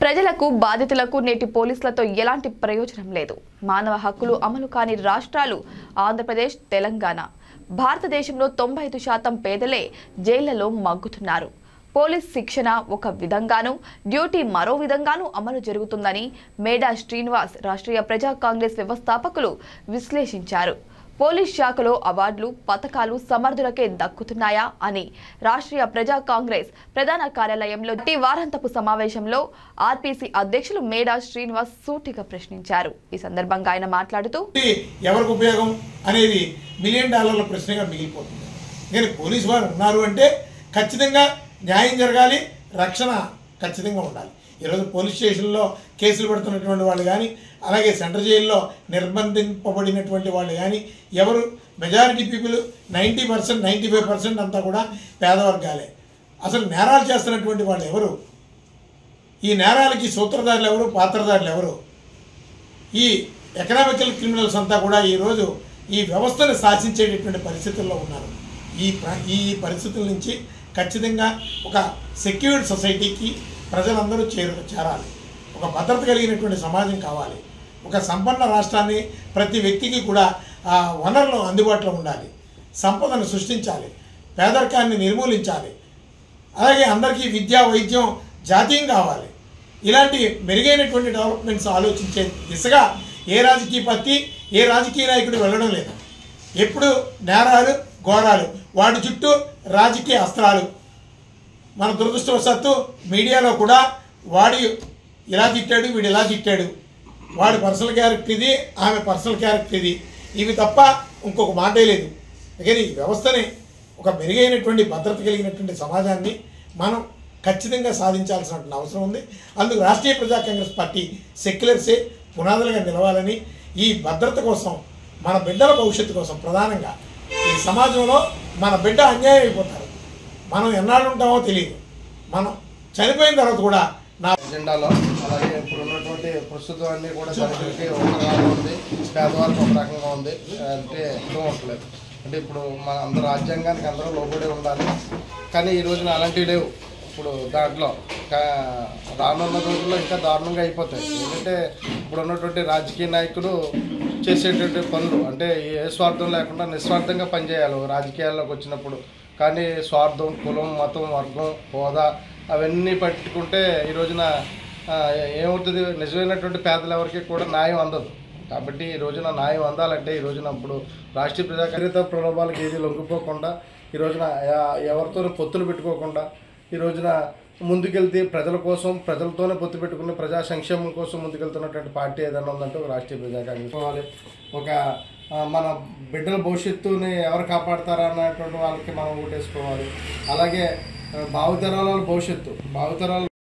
ప్రజలకు బాధితులకు నేటి పోలీసులతో ఎలాంటి ప్రయోజనం లేదు మానవ హక్కులు అమలు కాని రాష్ట్రాలు ఆంధ్రప్రదేశ్ తెలంగాణ భారతదేశంలో తొంభై ఐదు శాతం పేదలే జైళ్లలో మగ్గుతున్నారు పోలీస్ శిక్షణ ఒక విధంగానూ డ్యూటీ మరో విధంగానూ అమలు జరుగుతుందని మేడా శ్రీనివాస్ రాష్ట్రీయ ప్రజా కాంగ్రెస్ వ్యవస్థాపకులు విశ్లేషించారు పోలీస్ శాఖలో అవార్డులు పథకాలు సమర్థులకే దక్కుతున్నాయా అని రాష్ట్రీయ ప్రజా కాంగ్రెస్ ప్రధాన కార్యాలయంలో టి వారాంతపు సమావేశంలో ఆర్పీసీ అధ్యక్షులు మేడా శ్రీనివాస్ సూటిగా ప్రశ్నించారు ఈ సందర్భంగా ఆయన మాట్లాడుతూ ఇది ఎవరికి ఉపయోగం అనేది మిలియన్ డాలర్ల ప్రశ్నగా మిగిలిపోతుంది నేను పోలీసు వారు ఉన్నారు అంటే ఖచ్చితంగా న్యాయం జరగాలి రక్షణ ఖచ్చితంగా ఉండాలి ఈరోజు పోలీస్ స్టేషన్లో కేసులు పెడుతున్నటువంటి వాళ్ళు కానీ అలాగే సెంట్రల్ జైల్లో నిర్బంధింపబడినటువంటి వాళ్ళు కానీ ఎవరు majority people ninety percent ninety five percent అంతా కూడా పేదవర్గాలే అసలు నేరాలు చేస్తున్నటువంటి వాళ్ళు ఎవరు ఈ నేరాలకి సూత్రధారులు ఎవరు పాత్రధారులు ఎవరు ఈ ఎకనామికల్ క్రిమినల్స్ అంతా కూడా ఈరోజు ఈ వ్యవస్థను శాసించేటటువంటి పరిస్థితుల్లో ఉన్నారు ఈ ప్ర- ఈ పరిస్థితుల నుంచి ఖచ్చితంగా ఒక సెక్యూర్డ్ సొసైటీకి ప్రజలందరూ చేరు చేరాలి ఒక భద్రత కలిగినటువంటి సమాజం కావాలి ఒక సంపన్న రాష్ట్రాన్ని ప్రతి వ్యక్తికి కూడా ఆ వనరులు అందుబాటులో ఉండాలి సంపదను సృష్టించాలి పేదరికాన్ని నిర్మూలించాలి అలాగే అందరికీ విద్య వైద్యం జాతీయం కావాలి ఇలాంటి మెరుగైనటువంటి డెవలప్మెంట్స్ ఆలోచించే దిశగా ఏ రాజకీయ పార్టీ ఏ రాజకీయ నాయకుడు వెళ్ళడం లేదు ఎప్పుడు నేరాలు ఘోరాలు వాటి చుట్టూ రాజకీయ అస్త్రాలు మన దురదృష్టవశాత్తు మీడియాలో కూడా వాడి ఇలా తిట్టాడు వీడు ఇలా తిట్టాడు వాడి పర్సనల్ క్యారెక్టర్ ఇది ఆమె పర్సనల్ క్యారెక్టర్ ఇది ఇవి తప్ప ఇంకొక మాటే లేదు కానీ ఈ వ్యవస్థని ఒక మెరుగైనటువంటి భద్రత కలిగినటువంటి సమాజాన్ని మనం ఖచ్చితంగా సాధించాల్సినటువంటి అవసరం ఉంది అందుకు రాష్ట్రీయ ప్రజా కాంగ్రెస్ పార్టీ సెక్యులర్సే పునాదులుగా నిలవాలని ఈ భద్రత కోసం మన బిడ్డల భవిష్యత్తు కోసం ప్రధానంగా ఈ సమాజంలో మన బిడ్డ అన్యాయం అయిపోతారు మనం ఎన్నాళ్ళు ఉంటామో తెలియదు మనం చనిపోయిన తర్వాత కూడా నా ఎజెండాలో అలాగే ఇప్పుడు ఉన్నటువంటి ప్రస్తుతం అన్ని కూడా దళితులకి ఒక రకంగా ఉంది పేదవాళ్ళకి ఒక రకంగా ఉంది అంటే అర్థం అవట్లేదు అంటే ఇప్పుడు మన అందరూ రాజ్యాంగానికి అందరూ లోబడి ఉండాలి కానీ ఈ రోజున అలాంటివి లేవు ఇప్పుడు దాంట్లో కా- రానున్న రోజుల్లో ఇంకా దారుణంగా అయిపోతాయి ఎందుకంటే ఇప్పుడు ఉన్నటువంటి రాజకీయ నాయకులు చేసేటువంటి పనులు అంటే ఏ స్వార్థం లేకుండా నిస్వార్థంగా పనిచేయాలి ఒక రాజకీయాల్లోకి వచ్చినప్పుడు కానీ స్వార్థం కులం మతం వర్గం హోదా అవన్నీ పట్టుకుంటే ఈ రోజున ఆ, ఏమవుతుంది నిజమైనటువంటి పేదలు ఎవరికి కూడా న్యాయం అందదు కాబట్టి ఈ రోజున న్యాయం అందాలంటే ఈ రోజున ఇప్పుడు రాష్ట్రీయ ప్రజాకరిత ప్రలోభాలకు ఏది లొంగిపోకుండా ఈ రోజున ఎ- ఎవరితోనూ పొత్తులు పెట్టుకోకుండా ఈ రోజున ముందుకెళ్తే ప్రజల కోసం ప్రజలతోనే పొత్తు పెట్టుకుని ప్రజా సంక్షేమం కోసం ముందుకెళ్తున్నటువంటి పార్టీ ఏదైనా ఉందంటే ఒక రాష్ట్రీయ ప్రజా కాంగ్రెస్ పోవాలి. ఒక ఆ, మన బిడ్డల భవిష్యత్తుని ఎవరు కాపాడతారా అన్నటువంటి వాళ్ళకి మనం ఓటేసుకోవాలి అలాగే ఆ, భావితరాల భవిష్యత్తు భావితరాల